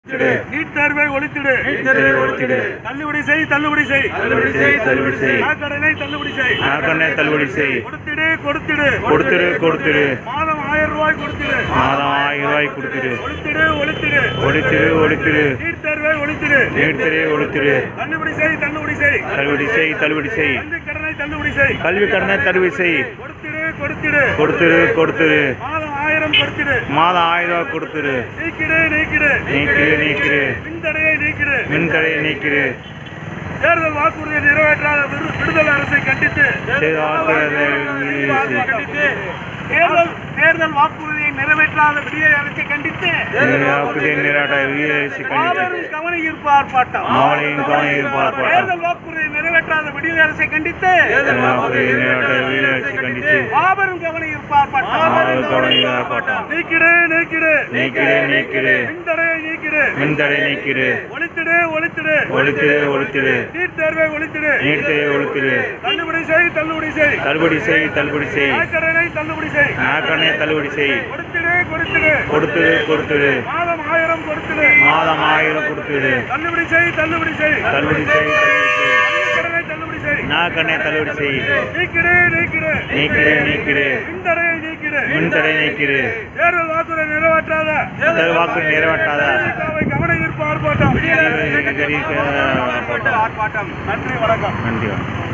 ஒழித்திடு. NEET தேர்வை ஒழித்திடு NEET தேர்வை ஒழித்திடு. தள்ளுபடி செய் தள்ளுபடி செய் தள்ளுபடி செய், தள்ளுபடி செய். கடனை தள்ளுபடி செய் நாக்கண்ணே தள்ளுபடி செய் கொடுத்திடு கொடுத்திடு கொடுத்துரு கொடுத்துரு மாதம் ஆயிரம் ரூபாய் கொடுத்திடு மாதம் ஆயிரம் ரூபாய் கொடுத்துரு ஒழித்திடு ஒழித்திடு ஒழித்திரு ஒழித்திரு நீட் தேர்வை ஒழித்திடு நீட் தேர்வை ஒழித்திரு தள்ளுபடி செய் தள்ளுபடி செய் தள்ளுபடி செய் தள்ளுபடி செய் கல்வி கடனை தள்ளுபடி செய் கல்வி கடனை தள்ளுபடி செய் கொடுத்திடு கொடுத்திடு கொடுத்துரு கொடுத்துரு மாதம் ஆயிரம் கொடுத்திடு மாதம் ஆயிரம் ரூபாய் கொடுத்துரு நீக்கிடு நீக்கிடு நீக்கிரு நீக்கிரு மின்தடையை நீக்கிடு மின்தடையை நீக்கிரு தேர்தல் வாக்குறுதியை நிறைவேற்றாத விடு- விடுதலை அரசை கண்டித்து சரி, வாக்குறுதியை கண்டித்து தேர்தல் தேர்தல் வாக்குறுதியை நிறைவேற்றாத விடுதலை அரசை கண்டித்து வாக்குறுதியை நிறைவேற்ற வீரரசு கண்டித்து மாபெரும் கவன ஈர்ப்பு ஆர்ப்பாட்டம் மாவளையும் கவன ஈர்ப்பார்ப்பாட்டம் தேர்தல் வாக்குறுதியை நிறைவேற்றாத விடுதலை அரசை கண்டித்து வாக்குறுதியை நிறைவேற்ற வீரரசு கண்டித்து மாபெரும் கவன ஈர்ப்பு ஆர்ப்பாட்டம் மாவட்ட கவன ஈர்ப்பார்ப்பாட்டம் நீக்கிடு நீக்கிடு நீக்கிடு நீக்கிடு மின்தடையை நீக்கிடு மின்தடை நீக்கிடு ஒழித்திடு ஒழித்திடு ஒழித்திடு ஒழித்திடு நீட் தேர்வை ஒழித்திடு நீட் தேர்வை ஒழித்திடு தள்ளுபடி செய் தள்ளுபடி செய் தள்ளுபடி செய் தள்ளுபடி செய் கடனை தள்ளுபடி செய் நாக்கண்ணே தள்ளுபடி செய் கொடுத்திடு கொடுத்திடு கொடுத்துரு கொடுத்துரு மாதம் ஆயிரம் கொடுத்திடு மாதம் ஆயிரம் கொடுத்துரு தள்ளுபடி செய் தள்ளுபடி செய் தள்ளுபடி செய் தள்ளுபடி செய் கடனை தள்ளுபடி செய் நாக்கண்ணே தள்ளுபடி செய் நீக்கிடு நீக்கிடு நீக்கிடு நீக்கிடு மின்தடையை நீக்கிடு மின்தடை நீக்கிடு தேர்தல் வாக்குறுதி நிறைவேற்றாத தேர்தல் வாக்கு நிறைவேற்றாத திமுகவை கவன ஈர்ப்பு ஆர்ப்பாட்டம் ஆர்ப்பாட்டம் ஆர்ப்பாட்டம் நன்றி வணக்கம் நன்றி